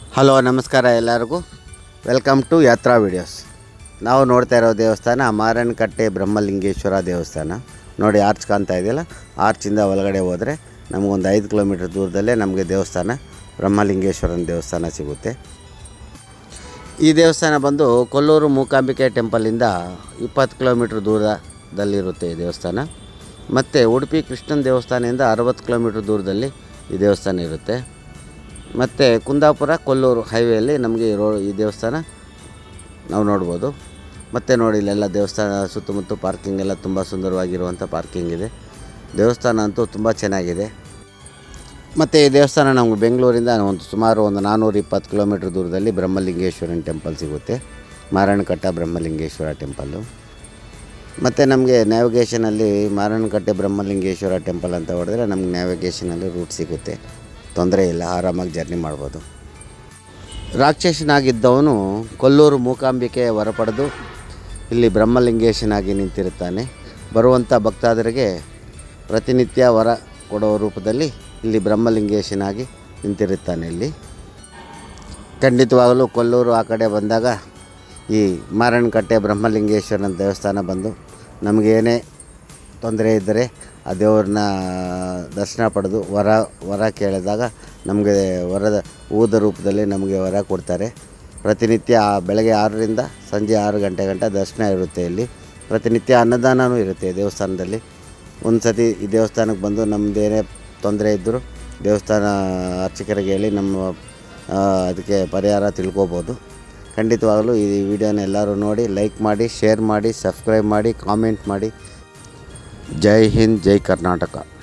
hello ನಮಸ್ಕಾರ ಎಲ್ಲರಿಗೂ welcome to ಯಾತ್ರಾ ವಿಡಿಯೋಸ್ ನಾವು ನೋಡ್ತಾ ಇರೋ ದೇವಸ್ಥಾನ ಮಾರನಕಟ್ಟೆ ಬ್ರಹ್ಮಲಿಂಗೇಶ್ವರ ದೇವಸ್ಥಾನ ನೋಡಿ ಆರ್ಚ್ ಕಾಣ್ತಾ ಇದೆಯಲ್ಲ ಆರ್ಚಿಂದ ಒಳಗಡೆ ಹೋದರೆ ನಮಗೊಂದು ಐದು ಕಿಲೋಮೀಟ್ರ್ ದೂರದಲ್ಲೇ ನಮಗೆ ದೇವಸ್ಥಾನ ಬ್ರಹ್ಮಲಿಂಗೇಶ್ವರನ ದೇವಸ್ಥಾನ ಸಿಗುತ್ತೆ ಈ ದೇವಸ್ಥಾನ ಬಂದು ಕೊಲ್ಲೂರು ಮೂಕಾಂಬಿಕೆ ಟೆಂಪಲಿಂದ ಇಪ್ಪತ್ತು ಕಿಲೋಮೀಟ್ರ್ ದೂರದಲ್ಲಿರುತ್ತೆ ಈ ದೇವಸ್ಥಾನ ಮತ್ತು ಉಡುಪಿ ಕೃಷ್ಣನ ದೇವಸ್ಥಾನದಿಂದ ಅರವತ್ತು ಕಿಲೋಮೀಟ್ರ್ ದೂರದಲ್ಲಿ ಈ ದೇವಸ್ಥಾನ ಇರುತ್ತೆ ಮತ್ತು ಕುಂದಾಪುರ ಕೊಲ್ಲೂರು ಹೈವೇಯಲ್ಲಿ ನಮಗೆ ರೋ ಈ ದೇವಸ್ಥಾನ ನಾವು ನೋಡ್ಬೋದು ಮತ್ತು ನೋಡಿ ಇಲ್ಲೆಲ್ಲ ದೇವಸ್ಥಾನ ಸುತ್ತಮುತ್ತ ಪಾರ್ಕಿಂಗ್ ಎಲ್ಲ ತುಂಬ ಸುಂದರವಾಗಿರುವಂಥ ಪಾರ್ಕಿಂಗ್ ಇದೆ ದೇವಸ್ಥಾನ ಅಂತೂ ತುಂಬ ಚೆನ್ನಾಗಿದೆ ಮತ್ತು ಈ ದೇವಸ್ಥಾನ ನಮಗೆ ಬೆಂಗಳೂರಿಂದ ಒಂದು ಸುಮಾರು ಒಂದು ನಾನ್ನೂರ ಇಪ್ಪತ್ತು ಕಿಲೋಮೀಟ್ರ್ ದೂರದಲ್ಲಿ ಬ್ರಹ್ಮಲಿಂಗೇಶ್ವರನ ಟೆಂಪಲ್ ಸಿಗುತ್ತೆ ಮಾರಣಕಟ್ಟ ಬ್ರಹ್ಮಲಿಂಗೇಶ್ವರ ಟೆಂಪಲ್ಲು ಮತ್ತು ನಮಗೆ ನ್ಯಾವಿಗೇಷನಲ್ಲಿ ಮಾರಣಕಟ್ಟೆ ಬ್ರಹ್ಮಲಿಂಗೇಶ್ವರ ಟೆಂಪಲ್ ಅಂತ ಹೊಡೆದ್ರೆ ನಮ್ಗೆ ನ್ಯಾವಿಗೇಷನಲ್ಲಿ ರೂಟ್ ಸಿಗುತ್ತೆ ತೊಂದರೆ ಇಲ್ಲ ಆರಾಮಾಗಿ ಜರ್ನಿ ಮಾಡ್ಬೋದು ರಾಕ್ಷಸನಾಗಿದ್ದವನು ಕೊಲ್ಲೂರು ಮೂಕಾಂಬಿಕೆ ಹೊರಪಡೆದು ಇಲ್ಲಿ ಬ್ರಹ್ಮಲಿಂಗೇಶನಾಗಿ ನಿಂತಿರುತ್ತಾನೆ ಬರುವಂಥ ಭಕ್ತಾದರಿಗೆ ಪ್ರತಿನಿತ್ಯ ವರ ಕೊಡುವ ರೂಪದಲ್ಲಿ ಇಲ್ಲಿ ಬ್ರಹ್ಮಲಿಂಗೇಶನಾಗಿ ನಿಂತಿರುತ್ತಾನೆ ಇಲ್ಲಿ ಖಂಡಿತವಾಗಲೂ ಕೊಲ್ಲೂರು ಆ ಕಡೆ ಬಂದಾಗ ಈ ಮಾರಣಕಟ್ಟೆ ಬ್ರಹ್ಮಲಿಂಗೇಶ್ವರನ ದೇವಸ್ಥಾನ ಬಂದು ನಮಗೇನೇ ತೊಂದರೆ ಇದ್ದರೆ ಆ ದೇವ್ರನ್ನ ದರ್ಶನ ಪಡೆದು ವರ ವರ ಕೇಳಿದಾಗ ನಮಗೆ ವರದ ಹೂದ ರೂಪದಲ್ಲಿ ನಮಗೆ ವರ ಕೊಡ್ತಾರೆ ಪ್ರತಿನಿತ್ಯ ಆ ಬೆಳಗ್ಗೆ ಆರರಿಂದ ಸಂಜೆ ಆರು ಗಂಟೆ ಗಂಟ ದರ್ಶನ ಇರುತ್ತೆ ಇಲ್ಲಿ ಪ್ರತಿನಿತ್ಯ ಅನ್ನದಾನವೂ ಇರುತ್ತೆ ದೇವಸ್ಥಾನದಲ್ಲಿ ಒಂದು ಸತಿ ಈ ದೇವಸ್ಥಾನಕ್ಕೆ ಬಂದು ನಮ್ಮದೇನೇ ತೊಂದರೆ ಇದ್ದರೂ ದೇವಸ್ಥಾನ ಅರ್ಚಕರಿಗೆ ಹೇಳಿ ನಮ್ಮ ಆ, ಅದಕ್ಕೆ ಪರಿಹಾರ ತಿಳ್ಕೊಬೋದು ಖಂಡಿತವಾಗಲೂ ಈ ವಿಡಿಯೋನ ಎಲ್ಲರೂ ನೋಡಿ ಲೈಕ್ ಮಾಡಿ ಶೇರ್ ಮಾಡಿ ಸಬ್ಸ್ಕ್ರೈಬ್ ಮಾಡಿ ಕಾಮೆಂಟ್ ಮಾಡಿ ಜೈ ಹಿಂದ್ ಜೈ ಕರ್ನಾಟಕ